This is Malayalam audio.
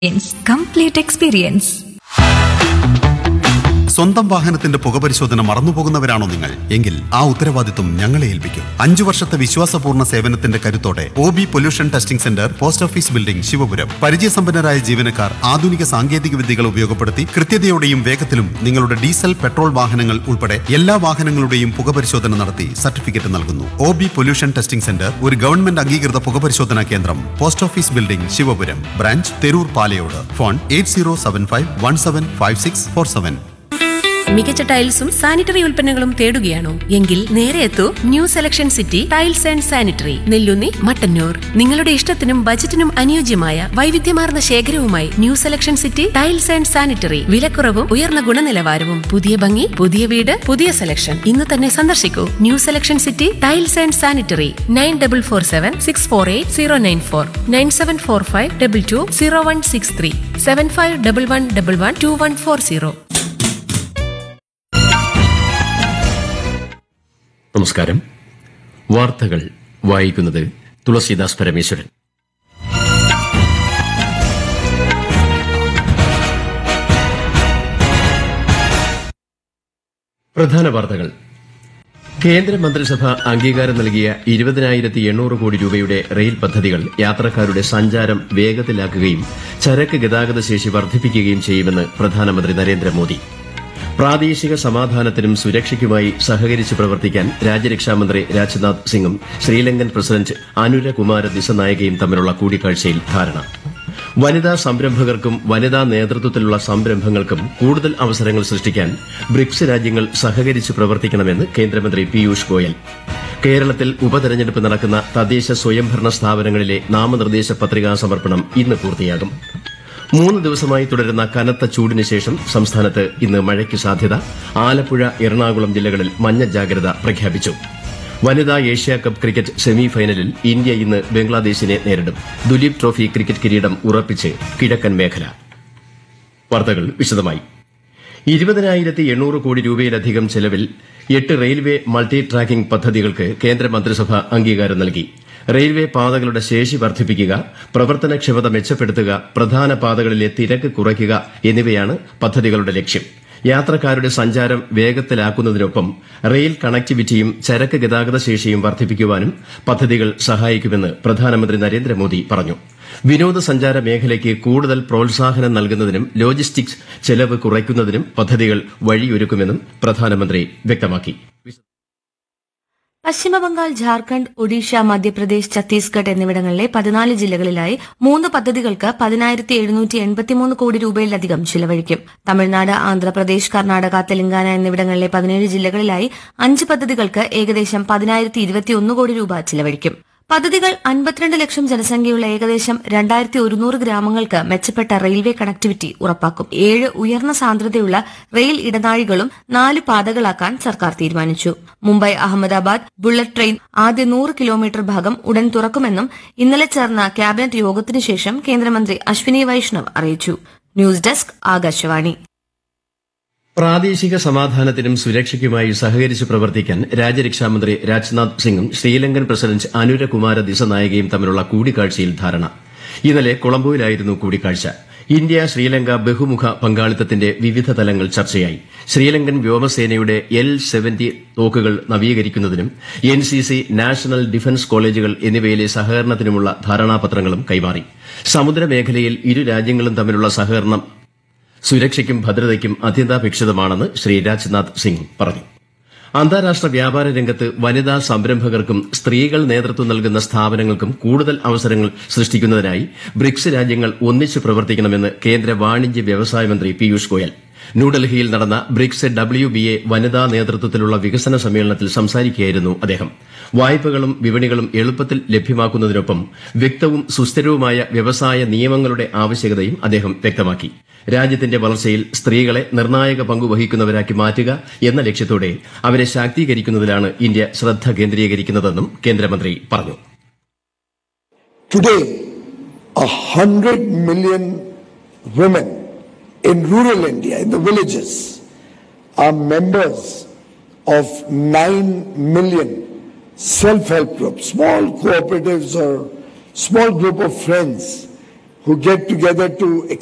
കംപ്ലീറ്റ് എക്സ്പീരിയൻസ് സ്വന്തം വാഹനത്തിന്റെ പുകപരിശോധന മറന്നുപോകുന്നവരാണോ നിങ്ങൾ എങ്കിൽ ആ ഉത്തരവാദിത്വം ഞങ്ങളെ ഏൽപ്പിക്കും അഞ്ചു വർഷത്തെ വിശ്വാസപൂർണ്ണ സേവനത്തിന്റെ കരുത്തോടെ O B pollution testing centre post office building Shivapuram പരിചയസമ്പന്നരായ ജീവനക്കാർ ആധുനിക സാങ്കേതിക വിദ്യകൾ ഉപയോഗപ്പെടുത്തി കൃത്യതയോടെയും വേഗത്തിലും നിങ്ങളുടെ ഡീസൽ പെട്രോൾ വാഹനങ്ങൾ ഉൾപ്പെടെ എല്ലാ വാഹനങ്ങളുടെയും പുകപരിശോധന നടത്തി സർട്ടിഫിക്കറ്റ് നൽകുന്നു O B pollution testing centre ഒരു ഗവൺമെന്റ് അംഗീകൃത പുകപരിശോധനാ കേന്ദ്രം post office building Shivapuram branch Theroor Palayode phone eight zero seven five one seven five six four seven മികച്ച ടൈൽസും സാനിറ്ററി ഉൽപ്പന്നങ്ങളും തേടുകയാണോ എങ്കിൽ നേരെ എത്തൂ new selection city tiles and sanitary Nellunni Mattannur നിങ്ങളുടെ ഇഷ്ടത്തിനും ബജറ്റിനും അനുയോജ്യമായ വൈവിധ്യമാർന്ന ശേഖരവുമായി new selection city tiles and sanitary വിലക്കുറവും ഉയർന്ന ഗുണനിലവാരവും പുതിയ ഭംഗി പുതിയ വീട് പുതിയ സെലക്ഷൻ ഇന്ന് തന്നെ സന്ദർശിക്കൂ new selection city tiles and sanitary nine double four seven six four eight zero nine four nine seven four five double two zero one six three seven five double one double one two one four zero നമസ്കാരം വാർത്തകൾ വായിക്കുന്നത് തുളസീദാസ് പരമേശ്വരൻ പ്രധാന വാർത്തകൾ കേന്ദ്രമന്ത്രിസഭ അംഗീകാരം നൽകിയ ഇരുപതിനായിരത്തി എണ്ണൂറ് കോടി രൂപയുടെ റെയിൽ പദ്ധതികൾ യാത്രക്കാരുടെ സഞ്ചാരം വേഗത്തിലാക്കുകയും ചരക്ക് ഗതാഗത ശേഷി വർദ്ധിപ്പിക്കുകയും ചെയ്യുമെന്ന് പ്രധാനമന്ത്രി നരേന്ദ്രമോദി പ്രാദേശിക സമാധാനത്തിനും സുരക്ഷയ്ക്കുമായി സഹകരിച്ച് പ്രവർത്തിക്കാൻ രാജ്യരക്ഷാമന്ത്രി രാജ്നാഥ് സിംഗും ശ്രീലങ്കൻ പ്രസിഡന്റ് അനുരകുമാര ദിസനായകയും തമ്മിലുള്ള കൂടിക്കാഴ്ചയിൽ ധാരണ വനിതാ സംരംഭകർക്കും വനിതാ നേതൃത്വത്തിലുള്ള സംരംഭങ്ങൾക്കും കൂടുതൽ അവസരങ്ങൾ സൃഷ്ടിക്കാൻ ബ്രിക്സ് രാജ്യങ്ങൾ സഹകരിച്ച് പ്രവർത്തിക്കണമെന്ന് കേന്ദ്രമന്ത്രി പീയൂഷ് ഗോയൽ കേരളത്തിൽ ഉപതെരഞ്ഞെടുപ്പ് നടക്കുന്ന തദ്ദേശ സ്വയംഭരണ സ്ഥാപനങ്ങളിലെ നാമനിർദ്ദേശ പത്രികാ സമർപ്പണം ഇന്ന് പൂർത്തിയാകും മൂന്ന് ദിവസമായി തുടരുന്ന കനത്ത ചൂടിന് ശേഷം സംസ്ഥാനത്ത് ഇന്ന് മഴയ്ക്ക് സാധ്യത ആലപ്പുഴ എറണാകുളം ജില്ലകളിൽ മഞ്ഞ ജാഗ്രത പ്രഖ്യാപിച്ചു വനിതാ ഏഷ്യാ കപ്പ് ക്രിക്കറ്റ് സെമി ഫൈനലിൽ ഇന്ത്യ ഇന്ന് ബംഗ്ലാദേശിനെ നേരിടും ദുലീപ് ട്രോഫി ക്രിക്കറ്റ് കിരീടം ഉറപ്പിച്ച് കിഴക്കൻ മേഖല വാർത്തകൾ വിശദമായി ഇരുപതിനായിരത്തി എണ്ണൂറ് കോടി രൂപയിലധികം ചെലവിൽ എട്ട് റെയിൽവേ മൾട്ടി ട്രാക്കിംഗ് പദ്ധതികൾക്ക് കേന്ദ്രമന്ത്രിസഭ അംഗീകാരം നൽകി റെയിൽവേ പാതകളുടെ ശേഷി വർദ്ധിപ്പിക്കുക പ്രവർത്തനക്ഷമത മെച്ചപ്പെടുത്തുക പ്രധാന പാതകളിലെ തിരക്ക് കുറയ്ക്കുക എന്നിവയാണ് പദ്ധതികളുടെ ലക്ഷ്യം യാത്രക്കാരുടെ സഞ്ചാരം വേഗത്തിലാക്കുന്നതിനൊപ്പം റെയിൽ കണക്ടിവിറ്റിയും ചരക്ക് ഗതാഗത ശേഷിയും വർദ്ധിപ്പിക്കുവാനും പദ്ധതികൾ സഹായിക്കുമെന്ന് പ്രധാനമന്ത്രി നരേന്ദ്രമോദി പറഞ്ഞു വിനോദസഞ്ചാര മേഖലയ്ക്ക് കൂടുതൽ പ്രോത്സാഹനം നൽകുന്നതിനും ലോജിസ്റ്റിക്സ് ചെലവ് കുറയ്ക്കുന്നതിനും പദ്ധതികൾ വഴിയൊരുക്കുമെന്നും പ്രധാനമന്ത്രി വ്യക്തമാക്കി പശ്ചിമബംഗാൾ ജാർഖണ്ഡ് ഒഡീഷ മധ്യപ്രദേശ് ഛത്തീസ്ഗഡ് എന്നിവിടങ്ങളിലെ പതിനാല് ജില്ലകളിലായി മൂന്ന് പദ്ധതികൾക്ക് പതിനായിരത്തി എഴുന്നൂറ്റി എൺപത്തിമൂന്ന് കോടി രൂപയിലധികം ചിലവഴിക്കും തമിഴ്നാട് ആന്ധ്രാപ്രദേശ് കർണാടക തെലങ്കാന എന്നിവിടങ്ങളിലെ പതിനേഴ് ജില്ലകളിലായി അഞ്ച് പദ്ധതികൾക്ക് ഏകദേശം പതിനായിരത്തി ഇരുപത്തിയൊന്ന് കോടി രൂപ ചിലവഴിക്കും പദ്ധതികൾ അൻപത്തിരണ്ട് ലക്ഷം ജനസംഖ്യയുള്ള ഏകദേശം രണ്ടായിരത്തി ഒരുന്നൂറ് ഗ്രാമങ്ങൾക്ക് മെച്ചപ്പെട്ട റെയിൽവേ കണക്ടിവിറ്റി ഉറപ്പാക്കും ഏഴ് ഉയർന്ന സാന്ദ്രതയുള്ള റെയിൽ ഇടനാഴികളും നാല് പാതകളാക്കാൻ സർക്കാർ തീരുമാനിച്ചു മുംബൈ അഹമ്മദാബാദ് ബുള്ളറ്റ് ട്രെയിൻ ആദ്യ നൂറ് കിലോമീറ്റർ ഭാഗം ഉടൻ തുറക്കുമെന്നും ഇന്നലെ ചേർന്ന ക്യാബിനറ്റ് യോഗത്തിനു ശേഷം കേന്ദ്രമന്ത്രി അശ്വിനി വൈഷ്ണവ് അറിയിച്ചു ന്യൂസ് ഡെസ്ക് ആകാശവാണി പ്രാദേശിക സമാധാനത്തിനും സുരക്ഷയ്ക്കുമായി സഹകരിച്ച് പ്രവർത്തിക്കാൻ രാജ്യരക്ഷാമന്ത്രി രാജ്നാഥ് സിംഗും ശ്രീലങ്കൻ പ്രസിഡന്റ് അനുരകുമാര ദിസനായകയും തമ്മിലുള്ള കൂടിക്കാഴ്ചയിൽ ധാരണ ഇന്നലെ കൊളംബോയിലായിരുന്നു കൂടിക്കാഴ്ച ഇന്ത്യ ശ്രീലങ്ക ബഹുമുഖ പങ്കാളിത്തത്തിന്റെ വിവിധ തലങ്ങൾ ചർച്ചയായി ശ്രീലങ്കൻ വ്യോമസേനയുടെ എൽ സെവന്റി തോക്കുകൾ നവീകരിക്കുന്നതിനും N C C national defence കോളേജുകൾ എന്നിവയിലെ സഹകരണത്തിനുമുള്ള ധാരണാപത്രങ്ങളും കൈമാറി സമുദ്രമേഖലയിൽ ഇരു രാജ്യങ്ങളും തമ്മിലുള്ള സഹകരണം സുരക്ഷയ്ക്കും ഭദ്രതയ്ക്കും അത്യന്താപേക്ഷിതമാണെന്ന് ശ്രീ രാജ്നാഥ് സിംഗ് പറഞ്ഞു അന്താരാഷ്ട്ര വ്യാപാര രംഗത്ത് വനിതാ സംരംഭകർക്കും സ്ത്രീകൾ നേതൃത്വം നൽകുന്ന സ്ഥാപനങ്ങൾക്കും കൂടുതൽ അവസരങ്ങൾ സൃഷ്ടിക്കുന്നതിനായി ബ്രിക്സ് രാജ്യങ്ങൾ ഒന്നിച്ച് പ്രവർത്തിക്കണമെന്ന് കേന്ദ്ര വാണിജ്യ വ്യവസായ മന്ത്രി പീയൂഷ് ഗോയൽ ന്യൂഡൽഹിയിൽ നടന്ന ബ്രിക്സ് ഡബ്ല്യു ബി എ വനിതാ നേതൃത്വത്തിലുള്ള വികസന സമ്മേളനത്തിൽ സംസാരിക്കുകയായിരുന്നു അദ്ദേഹം വായ്പകളും വിപണികളും എളുപ്പത്തിൽ ലഭ്യമാക്കുന്നതിനൊപ്പം വ്യക്തവും സുസ്ഥിരവുമായ വ്യവസായ നിയമങ്ങളുടെ ആവശ്യകതയും അദ്ദേഹം വ്യക്തമാക്കി രാജ്യത്തിന്റെ വളർച്ചയിൽ സ്ത്രീകളെ നിർണായക പങ്ക് വഹിക്കുന്നവരാക്കി മാറ്റുക എന്ന ലക്ഷ്യത്തോടെ അവരെ ശാക്തീകരിക്കുന്നതിലാണ് ഇന്ത്യ ശ്രദ്ധ കേന്ദ്രീകരിക്കുന്നതെന്നും കേന്ദ്രമന്ത്രി പറഞ്ഞു Today, a hundred million women in rural India, in the villages, are members of nine million self-help groups, small cooperatives or small group of friends who get together to